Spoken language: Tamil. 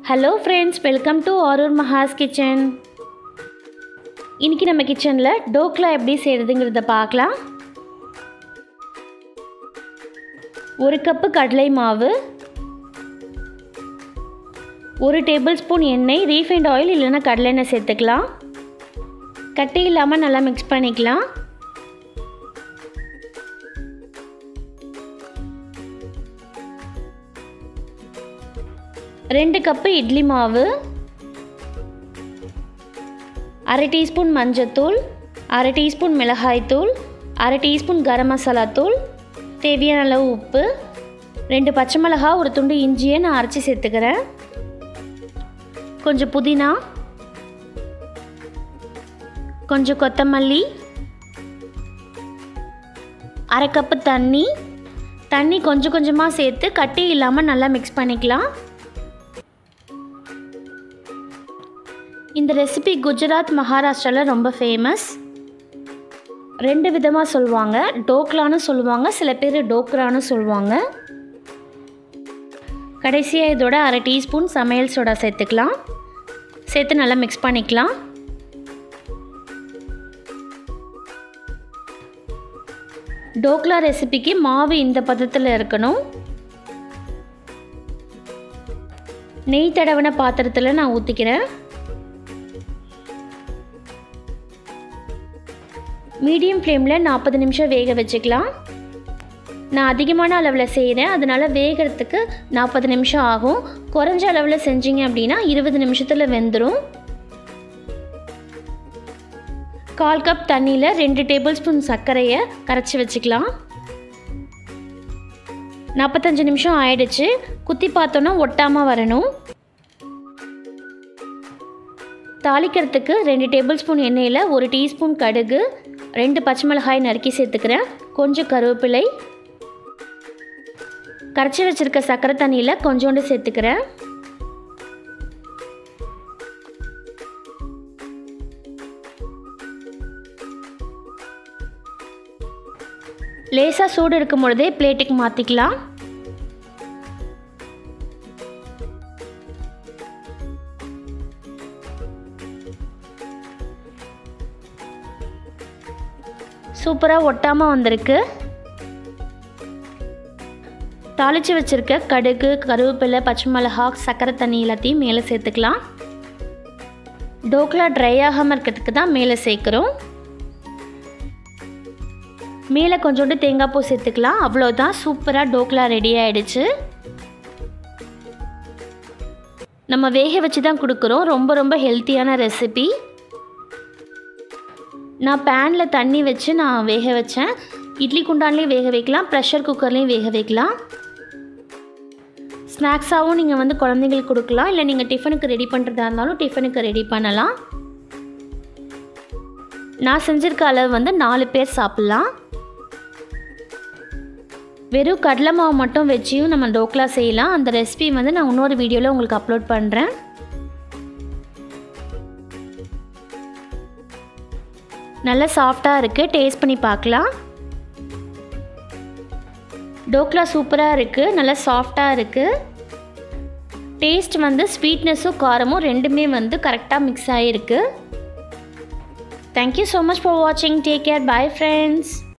hello friends welcome to Aarur Maha's kitchen இன்றைக்கி நம்ம கிச்சனில் டோக்லா எப்படி செய்கிறதுங்கிறத பார்க்கலாம் ஒரு கப்பு கடலை மாவு ஒரு டேபிள் ஸ்பூன் எண்ணெய் ரீஃபைண்ட் ஆயில் இல்லைன்னா கடலை எண்ணெய் சேர்த்துக்கலாம் கட்டி இல்லாமல் நல்லா மிக்ஸ் பண்ணிக்கலாம் ரெண்டு கப்பு இட்லி மாவு அரை டீஸ்பூன் மஞ்சத்தூள் அரை டீஸ்பூன் மிளகாய்த்தூள் அரை டீஸ்பூன் கரம் மசாலா தூள் தேவையான அளவு உப்பு ரெண்டு பச்சை மிளகா ஒரு துண்டு இஞ்சியை நான் அரைச்சி சேர்த்துக்கிறேன் கொஞ்சம் புதினா கொஞ்சம் கொத்தமல்லி அரை கப்பு தண்ணி தண்ணி கொஞ்சம் கொஞ்சமாக சேர்த்து கட்டி இல்லாமல் நல்லா மிக்ஸ் பண்ணிக்கலாம் இந்த ரெசிபி குஜராத் மகாராஷ்டிராவில் ரொம்ப ஃபேமஸ் ரெண்டு விதமாக சொல்லுவாங்க டோக்லான்னு சொல்லுவாங்க சில பேர் டோக்ரான்னு சொல்லுவாங்க கடைசியாக இதோட அரை டீஸ்பூன் சமையல் சோடா சேர்த்துக்கலாம் சேர்த்து நல்லா மிக்ஸ் பண்ணிக்கலாம் டோக்லா ரெசிபிக்கு மாவு இந்த பதத்தில் இருக்கணும் நெய் தடவின பாத்திரத்தில் நான் ஊற்றிக்கிறேன் மீடியம் ஃப்ளேமில் நாற்பது நிமிஷம் வேக வச்சுக்கலாம் நான் அதிகமான அளவில் செய்கிறேன் அதனால் வேகிறதுக்கு நாற்பது நிமிஷம் ஆகும் குறைஞ்ச அளவில் செஞ்சீங்க அப்படின்னா இருபது நிமிஷத்தில் வெந்துடும் கால் கப் தண்ணியில் ரெண்டு டேபிள் ஸ்பூன் சர்க்கரையை கரைச்சி வச்சுக்கலாம் நாற்பத்தஞ்சு நிமிஷம் ஆயிடுச்சு குத்தி பார்த்தோன்னா ஒட்டாமல் வரணும் தாளிக்கிறதுக்கு ரெண்டு டேபிள் ஸ்பூன் எண்ணெயில் ஒரு டீஸ்பூன் கடுகு ரெண்டு பச்சை மிளகாய் நறுக்கி சேர்த்துக்கிறேன் கொஞ்சம் கருவேப்பிலை கரைச்சி வச்சுருக்க சர்க்கரை தண்ணியில் கொஞ்சோண்டு சேர்த்துக்கிறேன் லேசாக சூடு இருக்கும் பொழுதே பிளேட்டுக்கு மாற்றிக்கலாம் சூப்பராக ஒட்டாமல் வந்திருக்கு தாளித்து வச்சுருக்க கடுகு கருவேப்பிலை பச்சை மிளகா சர்க்கரை தண்ணி எல்லாத்தையும் மேலே சேர்த்துக்கலாம் டோக்லா ட்ரை ஆகாமல் இருக்கிறதுக்கு தான் மேலே சேர்க்குறோம் மேலே கொஞ்சோண்டு தேங்காய் பூ சேர்த்துக்கலாம் அவ்வளோதான் சூப்பராக டோக்லா ரெடி ஆகிடுச்சு நம்ம வேக வச்சு தான் கொடுக்குறோம் ரொம்ப ரொம்ப ஹெல்த்தியான ரெசிபி நான் பேனில் தண்ணி வச்சு நான் வேக வச்சேன் இட்லி குண்டான்லேயும் வேக வைக்கலாம் ப்ரெஷர் குக்கர்லேயும் வேக வைக்கலாம் ஸ்நாக்ஸாகவும் நீங்கள் வந்து குழந்தைங்களுக்கு கொடுக்கலாம் இல்லை நீங்கள் டிஃபனுக்கு ரெடி பண்ணுறதா இருந்தாலும் டிஃபனுக்கு ரெடி பண்ணலாம் நான் செஞ்சுருக்க அளவு வந்து நாலு பேர் சாப்பிட்லாம் வெறும் கடலை மாவு மட்டும் வச்சியும் நம்ம டோக்லா செய்யலாம் அந்த ரெசிபி வந்து நான் இன்னொரு வீடியோவில் உங்களுக்கு அப்லோட் பண்ணுறேன் நல்லா சாஃப்டாக இருக்குது டேஸ்ட் பண்ணி பார்க்கலாம் டோக்லா சூப்பராக இருக்குது நல்லா சாஃப்டாக இருக்குது டேஸ்ட் வந்து ஸ்வீட்னஸும் காரமும் ரெண்டுமே வந்து கரெக்டாக மிக்ஸ் ஆகிருக்கு தேங்க்யூ ஸோ மச் ஃபார் வாட்சிங் டேக் கேர் பாய் ஃப்ரெண்ட்ஸ்